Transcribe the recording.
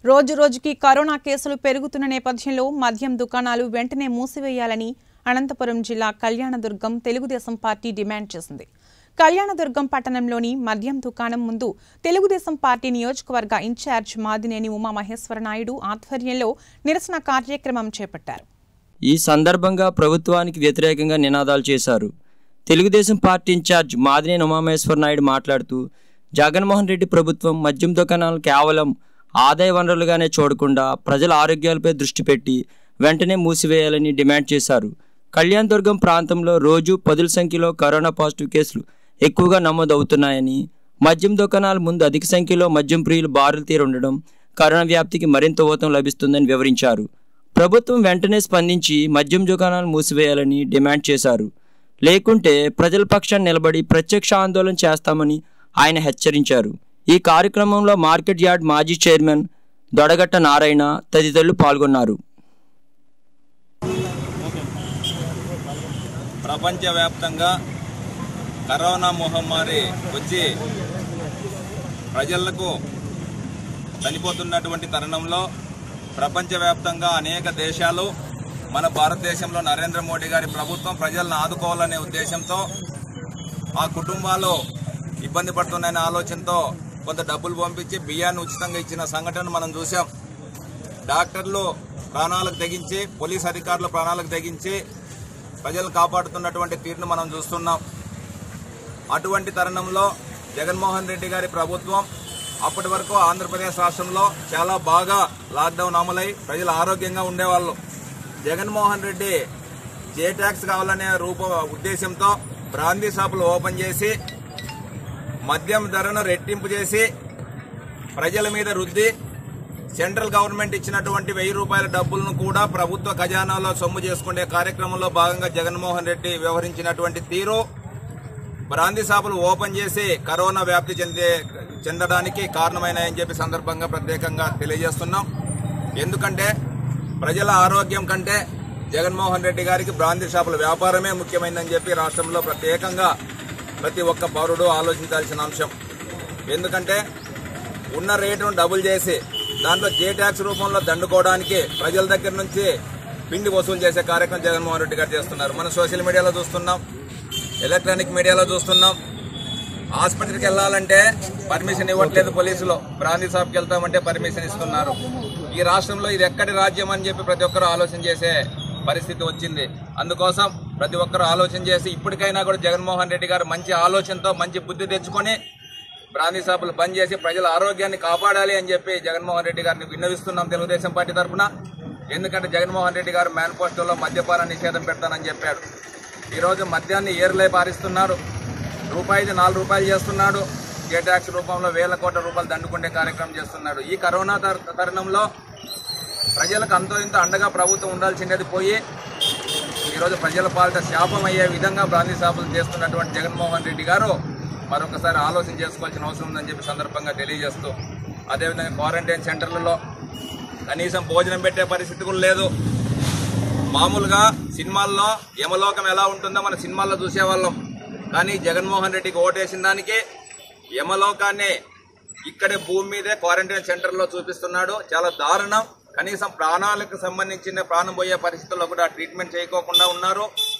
రోజు రోజుకి కరోనా కేసులు పెరుగుతున్న నేపథ్యంలో మద్యం దుకాణాలు వెంటనే మూసివేయాలని అనంతపురం జిల్లా కళ్యాణదుర్గం తెలుగుదేశం పార్టీ డిమాండ్ చేసింది కళ్యాణదుర్గం పట్టణంలోని మద్యం దుకాణం ముందు తెలుగుదేశం పార్టీ నియోజకవర్గ ఇన్ఛార్జ్ మాదినేని ఉమామహేశ్వర నాయుడు ఆధ్వర్యంలో నిరసన కార్యక్రమం చేపట్టారు ఈ సందర్భంగా ప్రభుత్వానికి వ్యతిరేకంగా నినాదాలు చేశారు తెలుగుదేశం పార్టీ ఇన్ఛార్జ్ మాదినేని ఉమామేశ్వర నాయుడు మాట్లాడుతూ జగన్మోహన్ రెడ్డి ప్రభుత్వం మద్యం దుకాణాలు కేవలం ఆదాయ వనరులుగానే చూడకుండా ప్రజల ఆరోగ్యాలపై దృష్టి పెట్టి వెంటనే మూసివేయాలని డిమాండ్ చేశారు కళ్యాణ్ దుర్గం ప్రాంతంలో రోజు పదుల సంఖ్యలో కరోనా పాజిటివ్ కేసులు ఎక్కువగా నమోదవుతున్నాయని మద్యం దుకాణాల ముందు అధిక సంఖ్యలో మద్యం ప్రియులు బారులు తీరుండడం కరోనా వ్యాప్తికి మరింత ఊతం లభిస్తుందని వివరించారు ప్రభుత్వం వెంటనే స్పందించి మద్యం దుకాణాలు మూసివేయాలని డిమాండ్ చేశారు లేకుంటే ప్రజల పక్షాన్ని నిలబడి ప్రత్యక్ష ఆందోళన చేస్తామని ఆయన హెచ్చరించారు ఈ కార్యక్రమంలో మార్కెట్ యార్డ్ మాజీ చైర్మన్ దొడగట్ట నారాయణ తదితరులు పాల్గొన్నారు ప్రపంచవ్యాప్తంగా కరోనా మహమ్మారి వచ్చి ప్రజలకు చనిపోతున్నటువంటి తరుణంలో ప్రపంచవ్యాప్తంగా అనేక దేశాలు మన భారతదేశంలో నరేంద్ర మోడీ గారి ప్రభుత్వం ప్రజలను ఆదుకోవాలనే ఉద్దేశంతో ఆ కుటుంబాలు ఇబ్బంది పడుతున్నాయనే ఆలోచనతో కొంత డబ్బులు పంపించి బియ్యాన్ని ఉచితంగా ఇచ్చిన సంఘటన మనం చూసాం డాక్టర్లు ప్రాణాలకు తెగించి పోలీస్ అధికారులు ప్రాణాలకు తెగించి ప్రజలను కాపాడుతున్నటువంటి తీరును మనం చూస్తున్నాం అటువంటి తరుణంలో జగన్మోహన్ రెడ్డి గారి ప్రభుత్వం అప్పటి వరకు ఆంధ్రప్రదేశ్ రాష్ట్రంలో చాలా బాగా లాక్డౌన్ అమలై ప్రజలు ఆరోగ్యంగా ఉండేవాళ్ళు జగన్మోహన్ రెడ్డి జే ట్యాక్స్ కావాలనే రూప ఉద్దేశంతో బ్రాందీ షాపులు ఓపెన్ చేసి మద్యం ధరను రెట్టింపు చేసి ప్రజల మీద రుద్ది సెంట్రల్ గవర్నమెంట్ ఇచ్చినటువంటి వెయ్యి రూపాయల డబ్బులను కూడా ప్రభుత్వ ఖజానాలో సొమ్ము చేసుకునే కార్యక్రమంలో భాగంగా జగన్మోహన్ రెడ్డి వ్యవహరించినటువంటి తీరు బ్రాందీ షాపులు ఓపెన్ చేసి కరోనా వ్యాప్తి చెందే చెందడానికి కారణమైనాయని చెప్పి సందర్భంగా ప్రత్యేకంగా తెలియజేస్తున్నాం ఎందుకంటే ప్రజల ఆరోగ్యం కంటే జగన్మోహన్ రెడ్డి గారికి బ్రాందీ షాపుల వ్యాపారమే ముఖ్యమైనదని చెప్పి రాష్ట్రంలో ప్రత్యేకంగా ప్రతి ఒక్క పౌరుడు ఆలోచించాల్సిన అంశం ఎందుకంటే ఉన్న రేటును డబుల్ చేసి దాంట్లో జే ట్యాక్స్ రూపంలో దండుకోవడానికి ప్రజల దగ్గర నుంచి పిండి వసూలు చేసే కార్యక్రమం జగన్మోహన్ రెడ్డి గారు చేస్తున్నారు మనం సోషల్ మీడియాలో చూస్తున్నాం ఎలక్ట్రానిక్ మీడియాలో చూస్తున్నాం ఆసుపత్రికి వెళ్ళాలంటే పర్మిషన్ ఇవ్వట్లేదు పోలీసులు బ్రాందీ షాప్కి వెళ్తామంటే పర్మిషన్ ఇస్తున్నారు ఈ రాష్ట్రంలో ఇది ఎక్కడి రాజ్యం అని చెప్పి ప్రతి ఒక్కరూ ఆలోచన చేసే పరిస్థితి వచ్చింది అందుకోసం ప్రతి ఒక్కరూ ఆలోచన చేసి ఇప్పటికైనా కూడా జగన్మోహన్ రెడ్డి గారు మంచి ఆలోచనతో మంచి బుద్ధి తెచ్చుకొని బ్రాందీ షాపులు బంద్ చేసి ప్రజల ఆరోగ్యాన్ని కాపాడాలి అని చెప్పి జగన్మోహన్ రెడ్డి గారిని విన్నవిస్తున్నాం తెలుగుదేశం పార్టీ తరఫున ఎందుకంటే జగన్మోహన్ రెడ్డి గారు మేనిఫెస్టోలో మద్యపాన నిషేధం పెడతానని చెప్పాడు ఈరోజు మద్యాన్ని ఏర్లే పారిస్తున్నారు రూపాయిది నాలుగు రూపాయలు చేస్తున్నాడు జే ట్యాక్స్ రూపంలో వేల కోట్ల రూపాయలు దండుకునే కార్యక్రమం చేస్తున్నాడు ఈ కరోనా తర- తరుణంలో ప్రజలకు అంతో ఇంతో అండగా ప్రభుత్వం ఉండాల్సిండేది పోయి ఈరోజు ప్రజల పాలిట శాపం అయ్యే విధంగా బ్రాందీ షాపులు చేస్తున్నటువంటి జగన్మోహన్ రెడ్డి గారు మరొకసారి ఆలోచన చేసుకోవాల్సిన అవసరం ఉందని చెప్పి సందర్భంగా తెలియజేస్తూ అదేవిధంగా క్వారంటైన్ సెంటర్లలో కనీసం భోజనం పెట్టే పరిస్థితి కూడా లేదు మామూలుగా సినిమాల్లో యమలోకం ఎలా ఉంటుందో మన సినిమాల్లో చూసేవాళ్ళం కానీ జగన్మోహన్ రెడ్డికి ఓటేసిన దానికి యమలోకాన్ని ఇక్కడే భూమి మీదే క్వారంటైన్ సెంటర్లో చూపిస్తున్నాడు చాలా దారుణం కనీసం ప్రాణాలకు సంబంధించిన ప్రాణం పోయే పరిస్థితుల్లో కూడా ట్రీట్మెంట్ చేయకోకుండా ఉన్నారు